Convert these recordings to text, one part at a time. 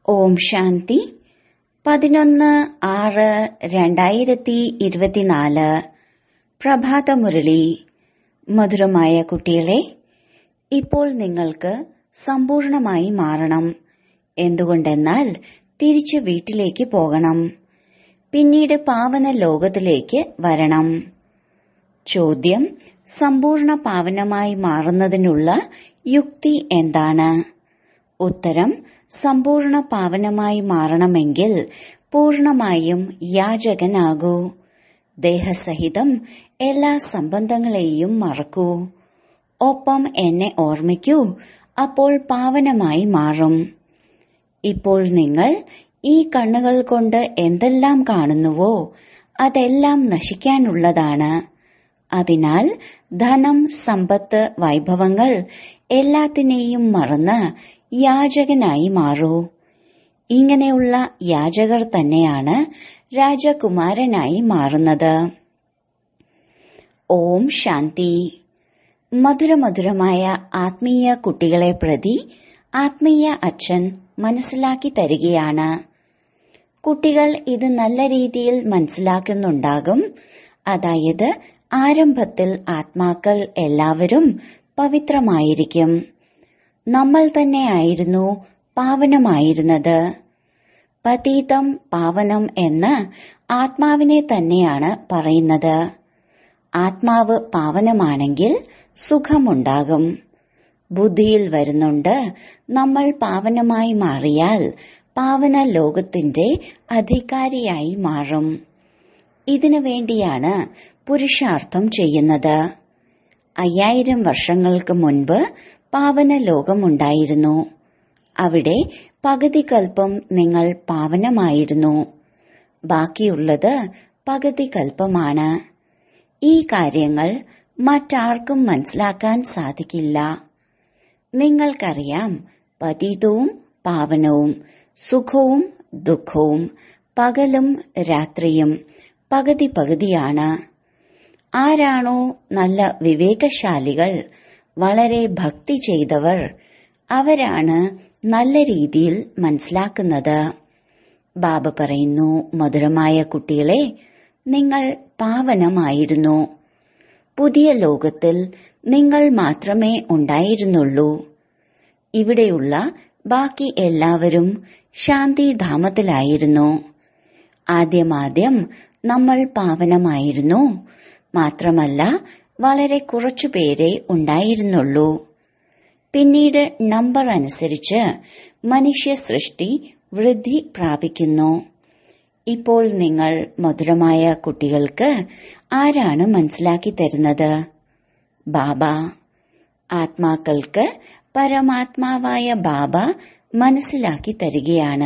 ഓം ശാന്തി പതിനൊന്ന് ആറ് രണ്ടായിരത്തി ഇരുപത്തിനാല് പ്രഭാതമുരളി മധുരമായ കുട്ടികളെ ഇപ്പോൾ നിങ്ങൾക്ക് സമ്പൂർണമായി മാറണം എന്തുകൊണ്ടെന്നാൽ തിരിച്ച് വീട്ടിലേക്ക് പോകണം പിന്നീട് പാവന ലോകത്തിലേക്ക് വരണം ചോദ്യം സമ്പൂർണ്ണ പാവനമായി മാറുന്നതിനുള്ള യുക്തി എന്താണ് ഉത്തരം സമ്പൂർണ്ണ പാവനമായി മാറണമെങ്കിൽ പൂർണമായും യാചകനാകൂ ദേഹസഹിതം എല്ലാ സംബന്ധങ്ങളെയും മറക്കൂ ഒപ്പം എന്നെ ഓർമ്മിക്കൂ അപ്പോൾ പാവനമായി മാറും ഇപ്പോൾ നിങ്ങൾ ഈ കണ്ണുകൾ കൊണ്ട് എന്തെല്ലാം കാണുന്നുവോ അതെല്ലാം നശിക്കാനുള്ളതാണ് അതിനാൽ ധനം സമ്പത്ത് വൈഭവങ്ങൾ എല്ലാത്തിനെയും മറന്ന് യാചകനായി മാറൂ ഇങ്ങനെയുള്ള യാചകർ തന്നെയാണ് രാജകുമാരനായി മാറുന്നത് ഓം ശാന്തി മധുരമധുരമായ ആത്മീയ കുട്ടികളെ പ്രതി ആത്മീയ അച്ഛൻ മനസ്സിലാക്കി തരികയാണ് കുട്ടികൾ ഇത് നല്ല രീതിയിൽ മനസ്സിലാക്കുന്നുണ്ടാകും അതായത് ആരംഭത്തിൽ ആത്മാക്കൾ എല്ലാവരും പവിത്രമായിരിക്കും നമ്മൾ തന്നെയായിരുന്നു പാവനമായിരുന്നത് പതീതം പാവനം എന്ന് ആത്മാവിനെ തന്നെയാണ് പറയുന്നത് ആത്മാവ് പാവനമാണെങ്കിൽ സുഖമുണ്ടാകും ബുദ്ധിയിൽ വരുന്നുണ്ട് നമ്മൾ പാവനമായി മാറിയാൽ പാവന ലോകത്തിന്റെ അധികാരിയായി മാറും ഇതിനു വേണ്ടിയാണ് പുരുഷാർത്ഥം ചെയ്യുന്നത് അയ്യായിരം വർഷങ്ങൾക്ക് മുൻപ് പാവന ലോകമുണ്ടായിരുന്നു അവിടെ പകുതി കൽപ്പം നിങ്ങൾ പാവനമായിരുന്നു ബാക്കിയുള്ളത് പകുതി കൽപ്പമാണ് ഈ കാര്യങ്ങൾ മറ്റാർക്കും മനസ്സിലാക്കാൻ സാധിക്കില്ല നിങ്ങൾക്കറിയാം പതീതവും പാവനവും സുഖവും ദുഃഖവും പകലും രാത്രിയും പകുതി പകുതിയാണ് ആരാണോ നല്ല വിവേകശാലികൾ വളരെ ഭക്തി ചെയ്തവർ അവരാണ് നല്ല രീതിയിൽ മനസ്സിലാക്കുന്നത് ബാബ പറയുന്നു മധുരമായ കുട്ടികളെ നിങ്ങൾ പാവനമായിരുന്നു പുതിയ ലോകത്തിൽ നിങ്ങൾ മാത്രമേ ഉണ്ടായിരുന്നുള്ളൂ ഇവിടെയുള്ള ബാക്കി എല്ലാവരും ശാന്തിധാമത്തിലായിരുന്നു ആദ്യമാദ്യം നമ്മൾ പാവനമായിരുന്നു മാത്രമല്ല വളരെ കുറച്ചുപേരെ ഉണ്ടായിരുന്നുള്ളൂ പിന്നീട് നമ്പർ അനുസരിച്ച് മനുഷ്യ സൃഷ്ടി വൃദ്ധി പ്രാപിക്കുന്നു ഇപ്പോൾ നിങ്ങൾ മധുരമായ കുട്ടികൾക്ക് ആരാണ് മനസ്സിലാക്കി തരുന്നത് ബാബ ആത്മാക്കൾക്ക് പരമാത്മാവായ ബാബ മനസ്സിലാക്കി തരികയാണ്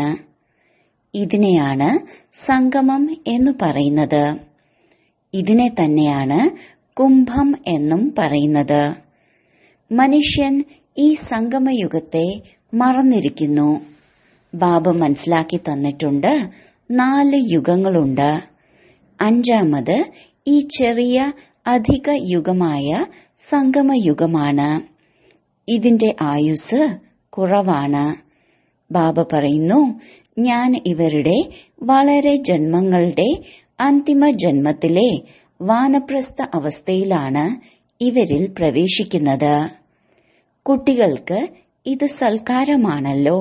ഇതിനെയാണ് സംഗമം എന്ന് പറയുന്നത് ഇതിനെ തന്നെയാണ് കുംഭം എന്നും പറയുന്നത് മനുഷ്യൻ ഈ സംഗമയുഗത്തെ മറന്നിരിക്കുന്നു ബാബ മനസ്സിലാക്കി തന്നിട്ടുണ്ട് നാല് യുഗങ്ങളുണ്ട് അഞ്ചാമത് ഈ ചെറിയ അധിക യുഗമായ സംഗമയുഗമാണ് ഇതിന്റെ ആയുസ് കുറവാണ് ബാബ പറയുന്നു ഞാൻ ഇവരുടെ വളരെ ജന്മങ്ങളുടെ അന്തിമ ജന്മത്തിലെ വാനപ്രസ്ഥ അവസ്ഥയിലാണ് ഇവരിൽ പ്രവേശിക്കുന്നത് കുട്ടികൾക്ക് ഇത് സൽക്കാരമാണല്ലോ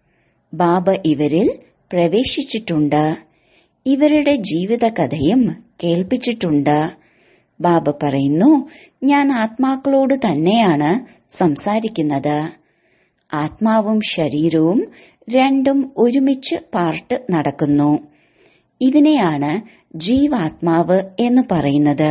ബാബ ഇവരിൽ പ്രവേശിച്ചിട്ടുണ്ട് ഇവരുടെ ജീവിതകഥയും കേൾപ്പിച്ചിട്ടുണ്ട് ബാബ പറയുന്നു ഞാൻ ആത്മാക്കളോട് തന്നെയാണ് സംസാരിക്കുന്നത് ആത്മാവും ശരീരവും രണ്ടും ഒരുമിച്ച് പാർട്ട് നടക്കുന്നു ഇതിനെയാണ് ജീവാത്മാവ് എന്ന് പറയുന്നത്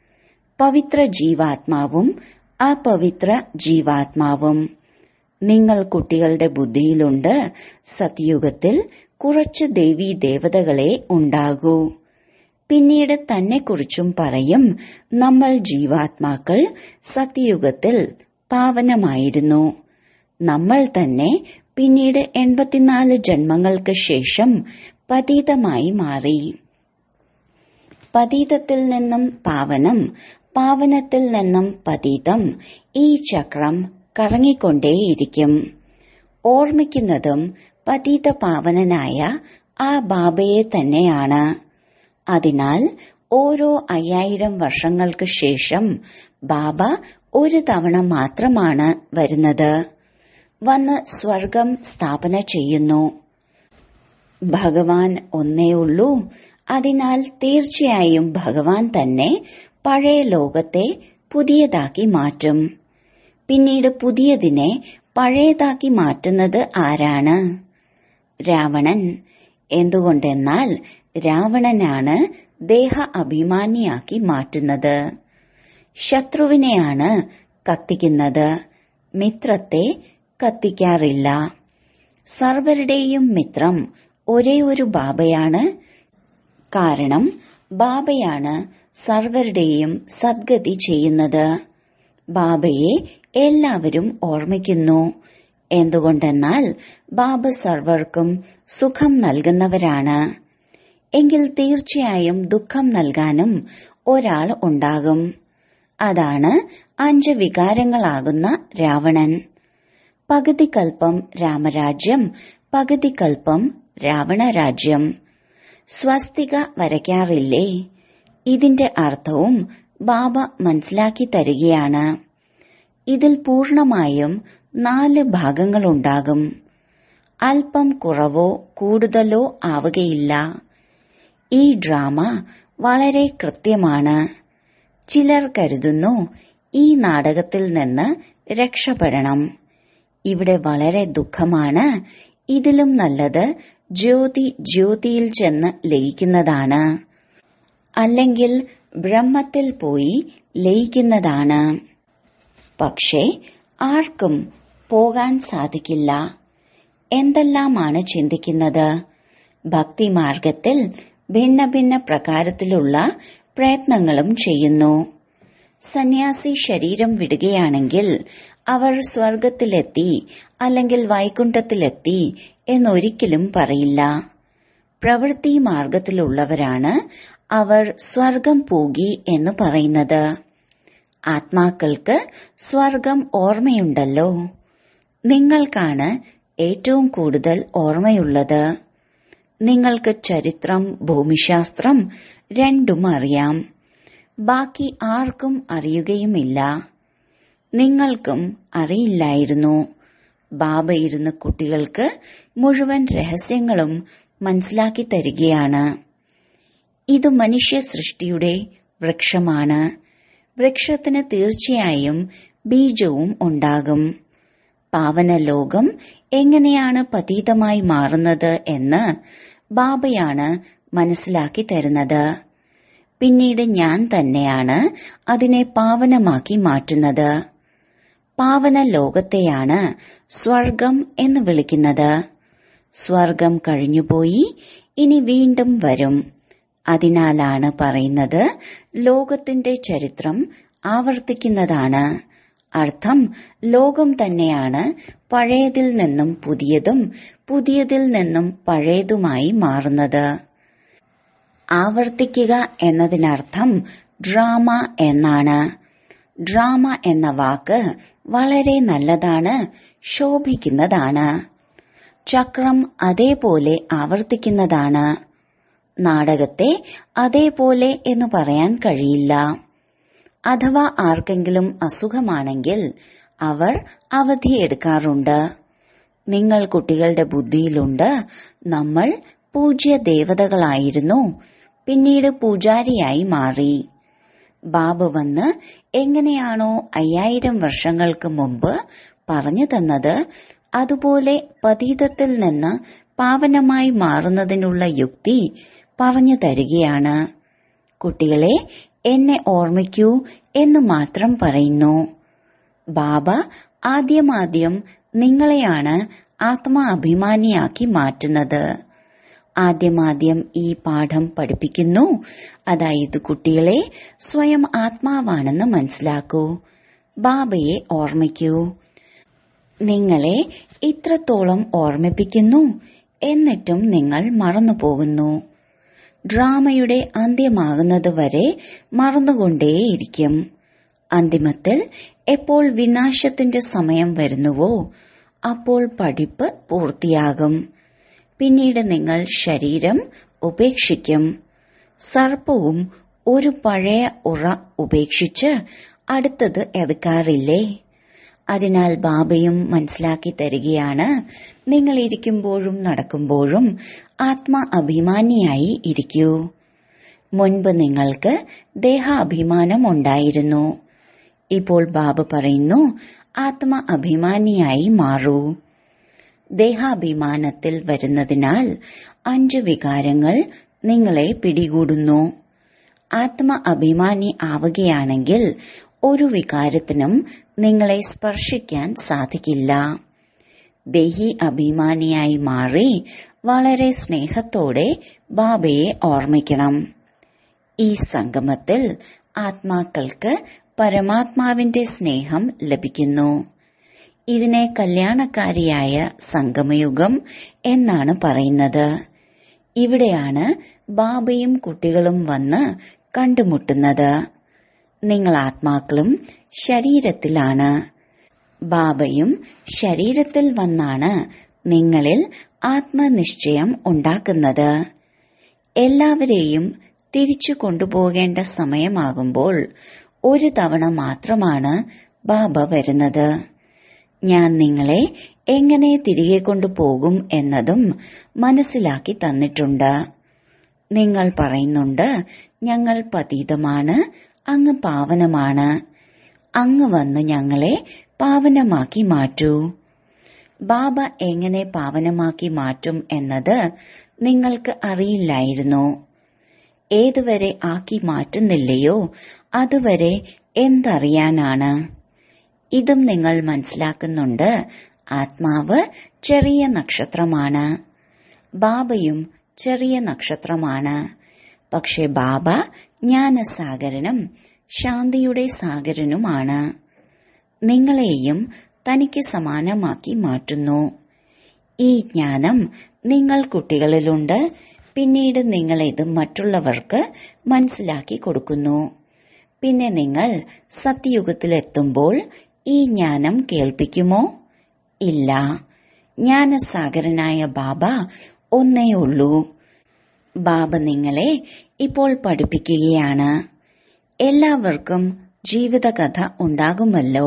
പവിത്ര ജീവാത്മാവും അപവിത്ര ജീവാത്മാവും നിങ്ങൾ കുട്ടികളുടെ ബുദ്ധിയിലുണ്ട് സത്യുഗത്തിൽ കുറച്ച് ദേവീ ദേവതകളെ ഉണ്ടാകൂ പിന്നീട് തന്നെക്കുറിച്ചും പറയും നമ്മൾ ജീവാത്മാക്കൾ സത്യയുഗത്തിൽ പാവനമായിരുന്നു നമ്മൾ തന്നെ പിന്നീട് എൺപത്തിനാല് ജന്മങ്ങൾക്ക് ശേഷം പതീതമായി മാറി പതീതത്തിൽ നിന്നും പാവനം പാവനത്തിൽ നിന്നും പതീതം ഈ ചക്രം കറങ്ങിക്കൊണ്ടേയിരിക്കും ഓർമ്മിക്കുന്നതും പതിത പാവനനായ ആ ബാബയെ തന്നെയാണ് അതിനാൽ ഓരോ അയ്യായിരം വർഷങ്ങൾക്ക് ശേഷം ബാബ ഒരു തവണ മാത്രമാണ് വരുന്നത് വന്ന് സ്വർഗം സ്ഥാപന ചെയ്യുന്നു ഭഗവാൻ ഒന്നേ ഉള്ളൂ അതിനാൽ തീർച്ചയായും ഭഗവാൻ തന്നെ പഴയ ലോകത്തെ പുതിയതാക്കി മാറ്റും പിന്നീട് പുതിയതിനെ പഴയതാക്കി മാറ്റുന്നത് ആരാണ് രാവണൻ എന്തുകൊണ്ടെന്നാൽ രാവണനാണ് ദേഹ അഭിമാനിയാക്കി മാറ്റുന്നത് ശത്രുവിനെയാണ് കത്തിക്കുന്നത് മിത്രത്തെ കത്തിക്കാറില്ല സർവരുടെയും മിത്രം ഒരേ ഒരു ബാബയാണ് കാരണം ബാബയാണ് സർവരുടെയും സദ്ഗതി ചെയ്യുന്നത് ബാബയെ എല്ലാവരും ഓർമ്മിക്കുന്നു എന്തുകൊണ്ടെന്നാൽ ബാബ സർവർക്കും സുഖം നൽകുന്നവരാണ് എങ്കിൽ തീർച്ചയായും ദുഃഖം നൽകാനും ഒരാൾ ഉണ്ടാകും അതാണ് അഞ്ച് വികാരങ്ങളാകുന്ന രാവണൻ പകുതി കൽപ്പം രാമരാജ്യം പകുതി കൽപ്പം രാവണരാജ്യം സ്വസ്തിക വരയ്ക്കാറില്ലേ ഇതിന്റെ അർത്ഥവും ബാബ മനസ്സിലാക്കി തരികയാണ് ഇതിൽ പൂർണമായും നാല് ഭാഗങ്ങളുണ്ടാകും അല്പം കുറവോ കൂടുതലോ ആവുകയില്ല ഈ ഡ്രാമ വളരെ കൃത്യമാണ് ചിലർ കരുതുന്നു ഈ നാടകത്തിൽ നിന്ന് രക്ഷപ്പെടണം ഇവിടെ വളരെ ദുഃഖമാണ് ഇതിലും നല്ലത് ജ്യോതി ജ്യോതിയിൽ ചെന്ന് ലയിക്കുന്നതാണ് അല്ലെങ്കിൽ ബ്രഹ്മത്തിൽ പോയി ലയിക്കുന്നതാണ് പക്ഷേ ആർക്കും പോകാൻ സാധിക്കില്ല എന്തെല്ലാമാണ് ചിന്തിക്കുന്നത് ഭക്തിമാർഗത്തിൽ ഭിന്ന ഭിന്ന പ്രകാരത്തിലുള്ള പ്രയത്നങ്ങളും ചെയ്യുന്നു സന്യാസി ശരീരം വിടുകയാണെങ്കിൽ അവർ സ്വർഗത്തിലെത്തി അല്ലെങ്കിൽ വൈകുണ്ഠത്തിലെത്തി എന്നൊരിക്കലും പറയില്ല പ്രവൃത്തി മാർഗത്തിലുള്ളവരാണ് അവർ സ്വർഗം പോകി എന്ന് പറയുന്നത് ആത്മാക്കൾക്ക് സ്വർഗം ഓർമ്മയുണ്ടല്ലോ നിങ്ങൾക്കാണ് ഏറ്റവും കൂടുതൽ ഓർമ്മയുള്ളത് നിങ്ങൾക്ക് ചരിത്രം ഭൂമിശാസ്ത്രം രണ്ടും അറിയാം ബാക്കി ആർക്കും അറിയുകയുമില്ല നിങ്ങൾക്കും അറിയില്ലായിരുന്നു ബാബ ഇരുന്ന് കുട്ടികൾക്ക് മുഴുവൻ രഹസ്യങ്ങളും മനസ്സിലാക്കി തരികയാണ് ഇത് മനുഷ്യ സൃഷ്ടിയുടെ വൃക്ഷമാണ് വൃക്ഷത്തിന് തീർച്ചയായും ബീജവും ഉണ്ടാകും പാവന ലോകം എങ്ങനെയാണ് പതീതമായി മാറുന്നത് എന്ന് ബാബയാണ് മനസ്സിലാക്കി തരുന്നത് പിന്നീട് ഞാൻ തന്നെയാണ് അതിനെ പാവനമാക്കി മാറ്റുന്നത് പാവന ലോകത്തെയാണ് സ്വർഗം എന്ന് വിളിക്കുന്നത് സ്വർഗം കഴിഞ്ഞുപോയി ഇനി വീണ്ടും വരും അതിനാലാണ് പറയുന്നത് ലോകത്തിന്റെ ചരിത്രം ആവർത്തിക്കുന്നതാണ് അർത്ഥം ലോകം തന്നെയാണ് പഴയതിൽ നിന്നും പുതിയതും പുതിയതിൽ നിന്നും പഴയതുമായി മാറുന്നത് ആവർത്തിക്കുക എന്നതിനർത്ഥം ഡ്രാമ എന്നാണ് ഡ്രാമ എന്ന വാക്ക് വളരെ നല്ലതാണ് ശോഭിക്കുന്നതാണ് ചക്രം അതേപോലെ ആവർത്തിക്കുന്നതാണ് നാടകത്തെ അതേപോലെ എന്ന് പറയാൻ കഴിയില്ല അഥവാ ആർക്കെങ്കിലും അസുഖമാണെങ്കിൽ അവർ അവധിയെടുക്കാറുണ്ട് നിങ്ങൾ കുട്ടികളുടെ ബുദ്ധിയിലുണ്ട് നമ്മൾ പൂജ്യ ദേവതകളായിരുന്നു പിന്നീട് പൂജാരിയായി മാറി ബാബു വന്ന് എങ്ങനെയാണോ അയ്യായിരം വർഷങ്ങൾക്ക് മുമ്പ് പറഞ്ഞു തന്നത് അതുപോലെ പതീതത്തിൽ നിന്ന് പാവനമായി മാറുന്നതിനുള്ള യുക്തി പറഞ്ഞു തരികയാണ് കുട്ടികളെ എന്നെ ഓർമ്മിക്കൂ എന്ന് മാത്രം പറയുന്നു ബാബ ആദ്യമാദ്യം നിങ്ങളെയാണ് ആത്മാ അഭിമാനിയാക്കി മാറ്റുന്നത് ആദ്യമാദ്യം ഈ പാഠം പഠിപ്പിക്കുന്നു അതായത് കുട്ടികളെ സ്വയം ആത്മാവാണെന്ന് മനസ്സിലാക്കൂ ബാബയെ ഓർമ്മിക്കൂ നിങ്ങളെ ഇത്രത്തോളം ഓർമ്മിപ്പിക്കുന്നു എന്നിട്ടും നിങ്ങൾ മറന്നുപോകുന്നു ഡ്രാമയുടെ അന്ത്യമാകുന്നതുവരെ മറന്നുകൊണ്ടേയിരിക്കും അന്തിമത്തിൽ എപ്പോൾ വിനാശത്തിന്റെ സമയം വരുന്നുവോ അപ്പോൾ പഠിപ്പ് പൂർത്തിയാകും പിന്നീട് നിങ്ങൾ ശരീരം ഉപേക്ഷിക്കും സർപ്പവും ഒരു പഴയ ഉറ ഉപേക്ഷിച്ച് അടുത്തത് എടുക്കാറില്ലേ അതിനാൽ ബാബയും മനസ്സിലാക്കി തരികയാണ് നിങ്ങൾ ഇരിക്കുമ്പോഴും നടക്കുമ്പോഴും ആത്മാ അഭിമാനിയായി ഇരിക്കൂ മുൻപ് നിങ്ങൾക്ക് ദേഹാഭിമാനം ഉണ്ടായിരുന്നു ഇപ്പോൾ ബാബ പറയുന്നു ആത്മ അഭിമാനിയായി മാറൂ ദേഹാഭിമാനത്തിൽ വരുന്നതിനാൽ അഞ്ച് വികാരങ്ങൾ നിങ്ങളെ പിടികൂടുന്നു ആത്മ അഭിമാനി ആവുകയാണെങ്കിൽ ഒരു വികാരത്തിനും നിങ്ങളെ സ്പർശിക്കാൻ സാധിക്കില്ല ദേഹി അഭിമാനിയായി മാറി വളരെ സ്നേഹത്തോടെ ബാബയെ ഓർമ്മിക്കണം ഈ സംഗമത്തിൽ ആത്മാക്കൾക്ക് പരമാത്മാവിന്റെ സ്നേഹം ലഭിക്കുന്നു ഇതിനെ കല്യാണക്കാരിയായ സംഗമയുഗം എന്നാണ് പറയുന്നത് ഇവിടെയാണ് ബാബയും കുട്ടികളും വന്ന് കണ്ടുമുട്ടുന്നത് നിങ്ങൾ ആത്മാക്കളും ശരീരത്തിലാണ് ബാബയും ശരീരത്തിൽ വന്നാണ് നിങ്ങളിൽ ആത്മനിശ്ചയം ഉണ്ടാക്കുന്നത് എല്ലാവരെയും തിരിച്ചു കൊണ്ടുപോകേണ്ട സമയമാകുമ്പോൾ ഒരു തവണ മാത്രമാണ് ബാബ വരുന്നത് ഞാൻ നിങ്ങളെ എങ്ങനെ തിരികെ കൊണ്ടുപോകും എന്നതും മനസ്സിലാക്കി തന്നിട്ടുണ്ട് നിങ്ങൾ പറയുന്നുണ്ട് ഞങ്ങൾ പതീതമാണ് അങ്ങ് പാവനമാണ് അങ്ങ് വന്ന് ഞങ്ങളെ പാവനമാക്കി മാറ്റൂ ബാബ എങ്ങനെ പാവനമാക്കി മാറ്റും എന്നത് നിങ്ങൾക്ക് അറിയില്ലായിരുന്നു ഏതുവരെ ആക്കി മാറ്റുന്നില്ലയോ അതുവരെ എന്തറിയാനാണ് ഇതും നിങ്ങൾ മനസ്സിലാക്കുന്നുണ്ട് ആത്മാവ് ചെറിയ നക്ഷത്രമാണ് ബാബയും ചെറിയ നക്ഷത്രമാണ് പക്ഷെ ബാബ ജ്ഞാനസാഗരനും ശാന്തിയുടെ സാഗരനുമാണ് നിങ്ങളെയും തനിക്ക് സമാനമാക്കി മാറ്റുന്നു ഈ ജ്ഞാനം നിങ്ങൾ കുട്ടികളിലുണ്ട് പിന്നീട് നിങ്ങൾ ഇത് മറ്റുള്ളവർക്ക് മനസ്സിലാക്കി കൊടുക്കുന്നു പിന്നെ നിങ്ങൾ സത്യയുഗത്തിലെത്തുമ്പോൾ ഈ ജ്ഞാനം കേൾപ്പിക്കുമോ ഇല്ല ജ്ഞാനസാഗരനായ ബാബ ഒന്നേ ഉള്ളൂ ബാബ നിങ്ങളെ ഇപ്പോൾ പഠിപ്പിക്കുകയാണ് എല്ലാവർക്കും ജീവിതകഥ ഉണ്ടാകുമല്ലോ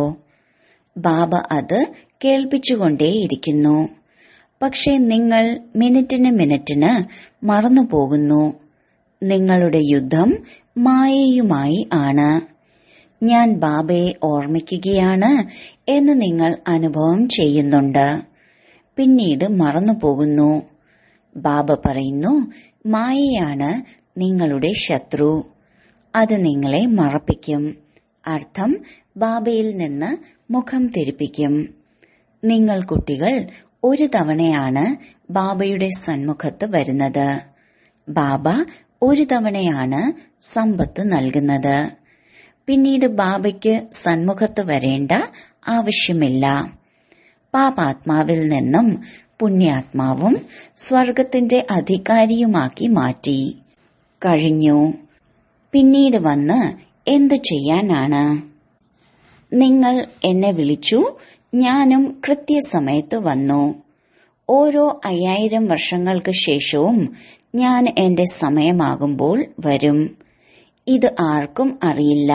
ബാബ അത് കേൾപ്പിച്ചുകൊണ്ടേയിരിക്കുന്നു പക്ഷെ നിങ്ങൾ മിനിറ്റിന് മിനിറ്റിന് മറന്നുപോകുന്നു നിങ്ങളുടെ യുദ്ധം മായയുമായി ആണ് ഞാൻ ബാബയെ ഓർമ്മിക്കുകയാണ് എന്ന് നിങ്ങൾ അനുഭവം ചെയ്യുന്നുണ്ട് പിന്നീട് മറന്നുപോകുന്നു ബാബ പറയുന്നു മായയാണ് നിങ്ങളുടെ ശത്രു അത് നിങ്ങളെ മറപ്പിക്കും അർത്ഥം ബാബയിൽ നിന്ന് മുഖം തിരിപ്പിക്കും നിങ്ങൾ കുട്ടികൾ ഒരു തവണയാണ് ബാബയുടെ സന്മുഖത്ത് വരുന്നത് ബാബ ഒരു തവണയാണ് സമ്പത്ത് നൽകുന്നത് പിന്നീട് ബാബയ്ക്ക് സന്മുഖത്ത് വരേണ്ട ആവശ്യമില്ല പാപാത്മാവിൽ നിന്നും പുണ്യാത്മാവും സ്വർഗത്തിന്റെ അധികാരിയുമാക്കി മാറ്റി കഴിഞ്ഞു പിന്നീട് വന്ന് എന്തു ചെയ്യാനാണ് നിങ്ങൾ എന്നെ വിളിച്ചു ഞാനും കൃത്യസമയത്ത് വന്നു ഓരോ അയ്യായിരം വർഷങ്ങൾക്ക് ശേഷവും ഞാൻ എന്റെ സമയമാകുമ്പോൾ വരും ഇത് ആർക്കും അറിയില്ല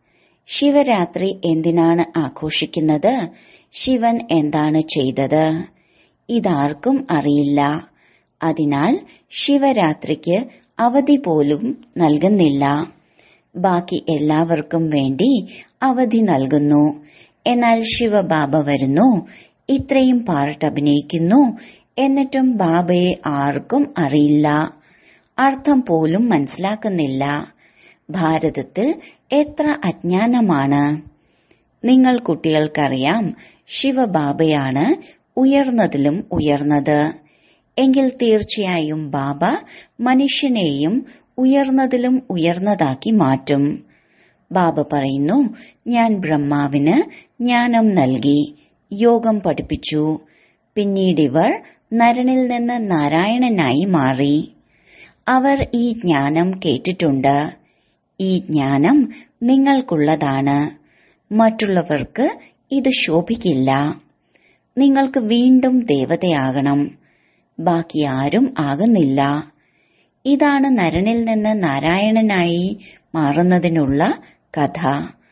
ശിവരാത്രി എന്തിനാണ് ആഘോഷിക്കുന്നത് ശിവൻ എന്താണ് ചെയ്തത് ഇതാർക്കും അറിയില്ല അതിനാൽ ശിവരാത്രിക്ക് അവധി പോലും നൽകുന്നില്ല ബാക്കി എല്ലാവർക്കും വേണ്ടി അവധി നൽകുന്നു എന്നാൽ ശിവബാബ വരുന്നു ഇത്രയും പാർട്ട് അഭിനയിക്കുന്നു എന്നിട്ടും ബാബയെ ആർക്കും അറിയില്ല അർത്ഥം പോലും മനസ്സിലാക്കുന്നില്ല ഭാരതത്തിൽ എത്ര അജ്ഞാനമാണ് നിങ്ങൾ കുട്ടികൾക്കറിയാം ശിവബാബയാണ് ഉയർന്നതിലും ഉയർന്നത് എങ്കിൽ തീർച്ചയായും ബാബ മനുഷ്യനെയും ഉയർന്നതിലും ഉയർന്നതാക്കി മാറ്റും ബാബ പറയുന്നു ഞാൻ ബ്രഹ്മാവിന് ജ്ഞാനം നൽകി യോഗം പഠിപ്പിച്ചു പിന്നീടിവർ നരനിൽ നിന്ന് നാരായണനായി മാറി അവർ ഈ ജ്ഞാനം കേട്ടിട്ടുണ്ട് ഈ ജ്ഞാനം നിങ്ങൾക്കുള്ളതാണ് മറ്റുള്ളവർക്ക് ഇത് ശോഭിക്കില്ല നിങ്ങൾക്ക് വീണ്ടും ദേവതയാകണം ബാക്കി ആരും ആകുന്നില്ല ഇതാണ് നരനിൽ നിന്ന് നാരായണനായി മാറുന്നതിനുള്ള കഥ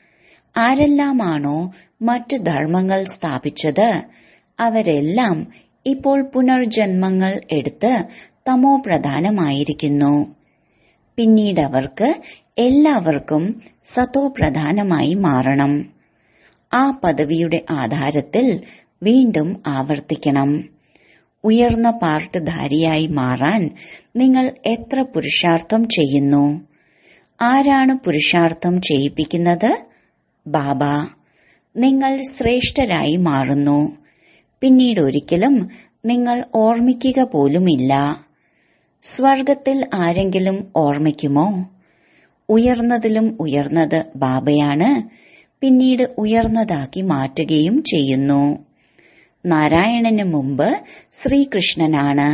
ആരെല്ലാമാണോ മറ്റ് ധർമ്മങ്ങൾ സ്ഥാപിച്ചത് അവരെല്ലാം ഇപ്പോൾ പുനർജന്മങ്ങൾ എടുത്ത് തമോ പ്രധാനമായിരിക്കുന്നു പിന്നീട് അവർക്ക് എല്ലാവർക്കും സതോ പ്രധാനമായി മാറണം ആ പദവിയുടെ ആധാരത്തിൽ വീണ്ടും ആവർത്തിക്കണം ഉയർന്ന പാർട്ട്ധാരിയായി മാറാൻ നിങ്ങൾ എത്ര പുരുഷാർത്ഥം ചെയ്യുന്നു ആരാണ് പുരുഷാർത്ഥം ചെയ്യിപ്പിക്കുന്നത് ബാബ നിങ്ങൾ ശ്രേഷ്ഠരായി മാറുന്നു പിന്നീട് ഒരിക്കലും നിങ്ങൾ ഓർമ്മിക്കുക പോലുമില്ല സ്വർഗത്തിൽ ആരെങ്കിലും ഓർമ്മിക്കുമോ ഉയർന്നതിലും ഉയർന്നത് ബാബയാണ് പിന്നീട് ഉയർന്നതാക്കി മാറ്റുകയും ചെയ്യുന്നു നാരായണന് മുമ്പ് ശ്രീകൃഷ്ണനാണ്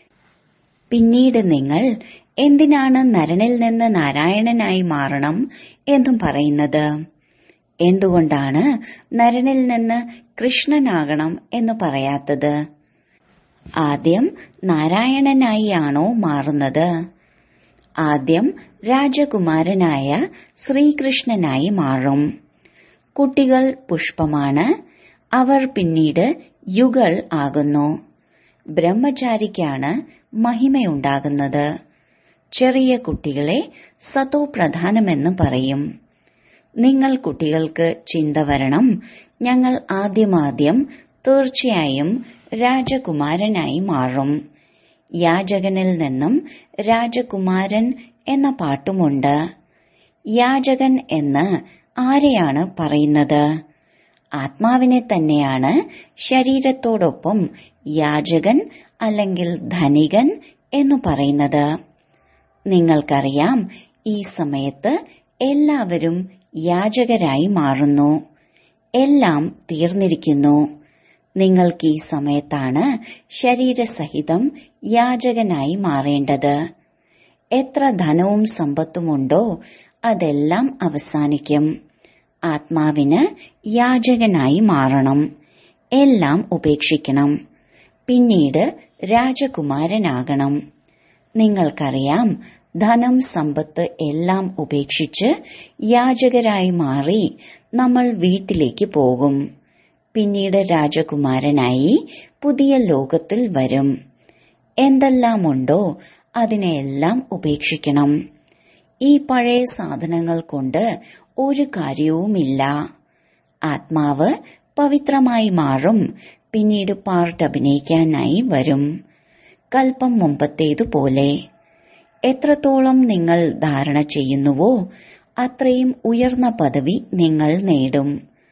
പിന്നീട് നിങ്ങൾ എന്തിനാണ് നരനിൽ നിന്ന് നാരായണനായി മാറണം എന്നും പറയുന്നത് എന്തുകൊണ്ടാണ് നരനിൽ നിന്ന് കൃഷ്ണനാകണം എന്ന് പറയാത്തത് ആദ്യം നാരായണനായി ആണോ മാറുന്നത് ആദ്യം രാജകുമാരനായ ശ്രീകൃഷ്ണനായി മാറും കുട്ടികൾ പുഷ്പമാണ് അവർ പിന്നീട് യുഗൾ ആകുന്നു ബ്രഹ്മചാരിക്കാണ് മഹിമയുണ്ടാകുന്നത് ചെറിയ കുട്ടികളെ സതോ പ്രധാനമെന്ന് പറയും നിങ്ങൾ കുട്ടികൾക്ക് ചിന്ത വരണം ഞങ്ങൾ ആദ്യമാദ്യം തീർച്ചയായും രാജകുമാരനായി മാറും യാചകനിൽ നിന്നും രാജകുമാരൻ എന്ന പാട്ടുമുണ്ട് യാചകൻ എന്ന് ആരെയാണ് പറയുന്നത് ആത്മാവിനെ തന്നെയാണ് ശരീരത്തോടൊപ്പം യാചകൻ അല്ലെങ്കിൽ ധനികൻ എന്ന് പറയുന്നത് നിങ്ങൾക്കറിയാം ഈ സമയത്ത് എല്ലാവരും യാചകരായി മാറുന്നു എല്ലാം തീർന്നിരിക്കുന്നു നിങ്ങൾക്ക് ഈ സമയത്താണ് ശരീരസഹിതം യാചകനായി മാറേണ്ടത് എത്ര ധനവും സമ്പത്തുമുണ്ടോ അതെല്ലാം അവസാനിക്കും ആത്മാവിന് യാചകനായി മാറണം എല്ലാം ഉപേക്ഷിക്കണം പിന്നീട് രാജകുമാരനാകണം നിങ്ങൾക്കറിയാം ധനം സമ്പത്ത് എല്ലാം ഉപേക്ഷിച്ച് യാചകരായി മാറി നമ്മൾ വീട്ടിലേക്ക് പോകും പിന്നീട് രാജകുമാരനായി പുതിയ ലോകത്തിൽ വരും എന്തെല്ലാമുണ്ടോ അതിനെയെല്ലാം ഉപേക്ഷിക്കണം ഈ പഴയ സാധനങ്ങൾ കൊണ്ട് ഒരു കാര്യവുമില്ല ആത്മാവ് പവിത്രമായി മാറും പിന്നീട് പാർട്ട് അഭിനയിക്കാനായി വരും കൽപ്പം മുമ്പത്തേതുപോലെ എത്രത്തോളം നിങ്ങൾ ധാരണ ചെയ്യുന്നുവോ അത്രയും ഉയർന്ന പദവി നിങ്ങൾ നേടും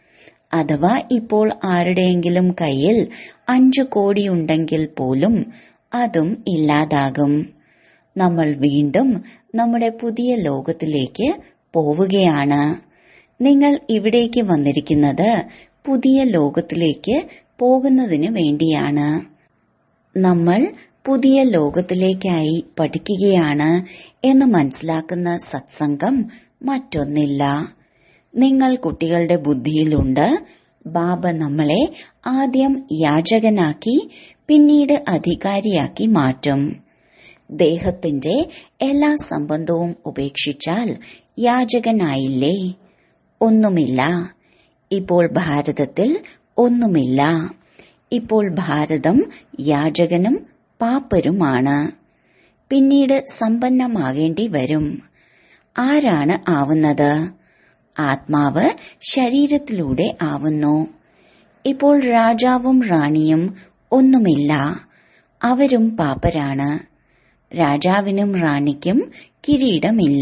അഥവാ ഇപ്പോൾ ആരുടെയെങ്കിലും കയ്യിൽ അഞ്ചു കോടിയുണ്ടെങ്കിൽ പോലും അതും ഇല്ലാതാകും നമ്മൾ വീണ്ടും നമ്മുടെ പുതിയ ലോകത്തിലേക്ക് പോവുകയാണ് നിങ്ങൾ ഇവിടേക്ക് വന്നിരിക്കുന്നത് പുതിയ ലോകത്തിലേക്ക് പോകുന്നതിന് വേണ്ടിയാണ് നമ്മൾ പുതിയ ലോകത്തിലേക്കായി പഠിക്കുകയാണ് എന്ന് മനസ്സിലാക്കുന്ന സത്സംഗം മറ്റൊന്നില്ല നിങ്ങൾ കുട്ടികളുടെ ബുദ്ധിയിലുണ്ട് ബാബ നമ്മളെ ആദ്യം യാചകനാക്കി പിന്നീട് അധികാരിയാക്കി മാറ്റും ദേഹത്തിന്റെ എല്ലാ സംബന്ധവും ഉപേക്ഷിച്ചാൽ യാചകനായില്ലേ ഒന്നുമില്ല ഇപ്പോൾ ഭാരതത്തിൽ ഒന്നുമില്ല ഇപ്പോൾ ഭാരതം യാചകനും പാപ്പരുമാണ് പിന്നീട് സമ്പന്നമാകേണ്ടി വരും ആരാണ് ആവുന്നത് ആത്മാവ് ശരീരത്തിലൂടെ ആവുന്നു ഇപ്പോൾ രാജാവും റാണിയും ഒന്നുമില്ല അവരും പാപ്പരാണ് രാജാവിനും റാണിക്കും കിരീടമില്ല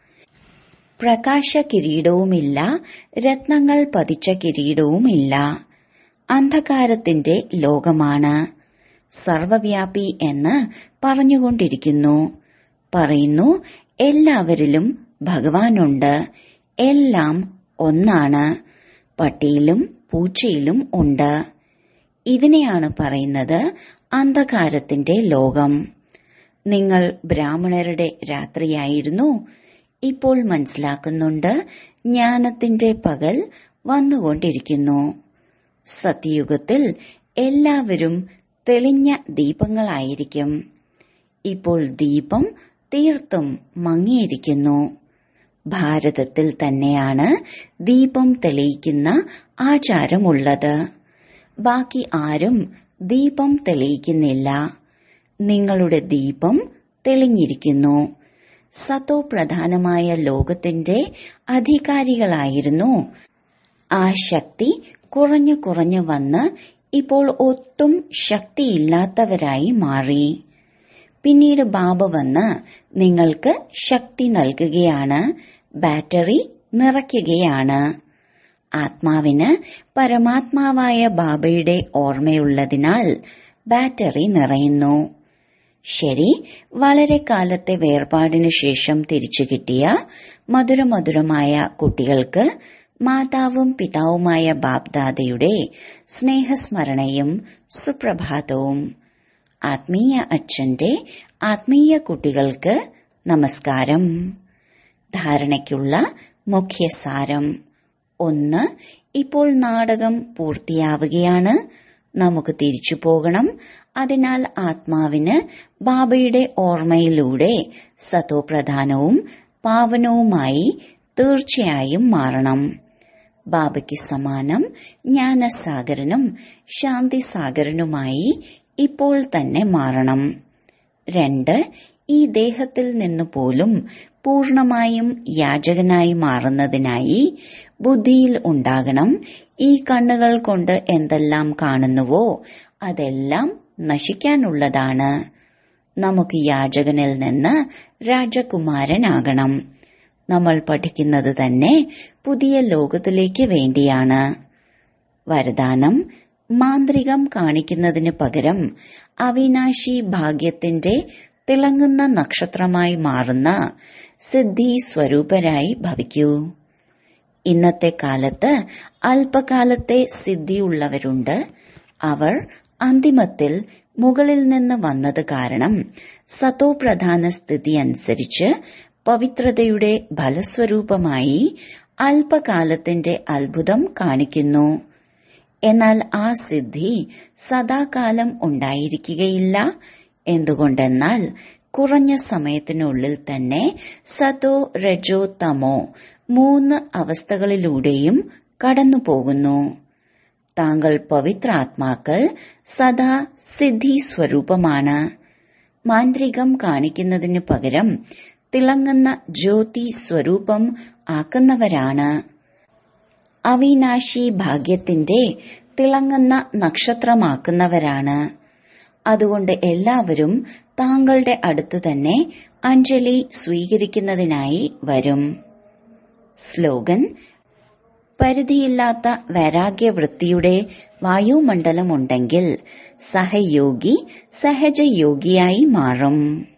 പ്രകാശ കിരീടവുമില്ല രത്നങ്ങൾ പതിച്ച കിരീടവുമില്ല അന്ധകാരത്തിന്റെ ലോകമാണ് സർവവ്യാപി എന്ന് പറഞ്ഞുകൊണ്ടിരിക്കുന്നു പറയുന്നു എല്ലാവരിലും ഭഗവാനുണ്ട് എല്ലാം ഒന്നാണ് പട്ടിയിലും പൂച്ചയിലും ഉണ്ട് ഇതിനെയാണ് പറയുന്നത് അന്ധകാരത്തിന്റെ ലോകം നിങ്ങൾ ബ്രാഹ്മണരുടെ രാത്രിയായിരുന്നു ഇപ്പോൾ മനസ്സിലാക്കുന്നുണ്ട് ജ്ഞാനത്തിന്റെ പകൽ വന്നുകൊണ്ടിരിക്കുന്നു സത്യയുഗത്തിൽ എല്ലാവരും തെളിഞ്ഞ ദീപങ്ങളായിരിക്കും ഇപ്പോൾ ദീപം തീർത്തും മങ്ങിയിരിക്കുന്നു ഭാരതത്തിൽ തന്നെയാണ് ദീപം തെളിയിക്കുന്ന ആചാരമുള്ളത് ബാക്കി ആരും ദീപം തെളിയിക്കുന്നില്ല നിങ്ങളുടെ ദീപം തെളിഞ്ഞിരിക്കുന്നു സത്തോ പ്രധാനമായ ലോകത്തിന്റെ അധികാരികളായിരുന്നു ആ ശക്തി കുറഞ്ഞു കുറഞ്ഞു വന്ന് ഇപ്പോൾ ഒട്ടും ശക്തിയില്ലാത്തവരായി മാറി പിന്നീട് ബാബ വന്ന് നിങ്ങൾക്ക് ശക്തി നൽകുകയാണ് ബാറ്ററി നിറയ്ക്കുകയാണ് ആത്മാവിന് പരമാത്മാവായ ബാബയുടെ ഓർമ്മയുള്ളതിനാൽ ബാറ്ററി നിറയുന്നു ശരി വളരെ കാലത്തെ വേർപാടിനു ശേഷം തിരിച്ചു കിട്ടിയ മധുരമധുരമായ കുട്ടികൾക്ക് മാതാവും പിതാവുമായ ബാബ്ദാദയുടെ സ്നേഹസ്മരണയും സുപ്രഭാതവും ആത്മീയ അച്ഛന്റെ ആത്മീയ കുട്ടികൾക്ക് നമസ്കാരം ധാരണയ്ക്കുള്ള മുഖ്യസാരം ഒന്ന് ഇപ്പോൾ നാടകം പൂർത്തിയാവുകയാണ് നമുക്ക് തിരിച്ചു പോകണം അതിനാൽ ആത്മാവിന് ബാബയുടെ ഓർമ്മയിലൂടെ സതോപ്രധാനവും പാവനവുമായി തീർച്ചയായും മാറണം ബാബയ്ക്ക് സമാനം ജ്ഞാനസാഗരനും ശാന്തിസാഗരനുമായി ഇപ്പോൾ തന്നെ മാറണം രണ്ട് ഈ ദേഹത്തിൽ നിന്ന് പോലും പൂർണമായും യാചകനായി മാറുന്നതിനായി ബുദ്ധിയിൽ ഉണ്ടാകണം ഈ കണ്ണുകൾ കൊണ്ട് എന്തെല്ലാം കാണുന്നുവോ അതെല്ലാം നശിക്കാനുള്ളതാണ് നമുക്ക് യാചകനിൽ നിന്ന് രാജകുമാരനാകണം നമ്മൾ പഠിക്കുന്നത് തന്നെ പുതിയ ലോകത്തിലേക്ക് വേണ്ടിയാണ് വരദാനം മാന്ത്രികം കാണിക്കുന്നതിന് പകരം അവിനാശി ഭാഗ്യത്തിന്റെ തിളങ്ങുന്ന നക്ഷത്രമായി മാറുന്ന സിദ്ധി സ്വരൂപരായി ഭവിക്കൂ ഇന്നത്തെ കാലത്ത് അല്പകാലത്തെ സിദ്ധിയുള്ളവരുണ്ട് അവർ അന്തിമത്തിൽ മുകളിൽ നിന്ന് വന്നത് കാരണം സതോ പ്രധാന സ്ഥിതി അനുസരിച്ച് പവിത്രതയുടെ ഫലസ്വരൂപമായി അല്പകാലത്തിന്റെ അത്ഭുതം കാണിക്കുന്നു എന്നാൽ ആ സിദ്ധി സദാകാലം ഉണ്ടായിരിക്കുകയില്ല എന്തുകൊണ്ടെന്നാൽ കുറഞ്ഞ സമയത്തിനുള്ളിൽ തന്നെ സതോ രജോ തമോ മൂന്ന് അവസ്ഥകളിലൂടെയും കടന്നു പോകുന്നു താങ്കൾ പവിത്രാത്മാക്കൾ സദാ സിദ്ധി സ്വരൂപമാണ് മാന്ത്രികം കാണിക്കുന്നതിന് പകരം തിളങ്ങുന്ന ജ്യോതി സ്വരൂപം ആക്കുന്നവരാണ് അവിനാശി ഭാഗ്യത്തിന്റെ തിളങ്ങുന്ന നക്ഷത്രമാക്കുന്നവരാണ് അതുകൊണ്ട് എല്ലാവരും താങ്കളുടെ അടുത്ത് തന്നെ അഞ്ജലി സ്വീകരിക്കുന്നതിനായി വരും സ്ലോഗൻ പരിധിയില്ലാത്ത വൈരാഗ്യവൃത്തിയുടെ വായുമണ്ഡലമുണ്ടെങ്കിൽ സഹയോഗി സഹജയോഗിയായി മാറും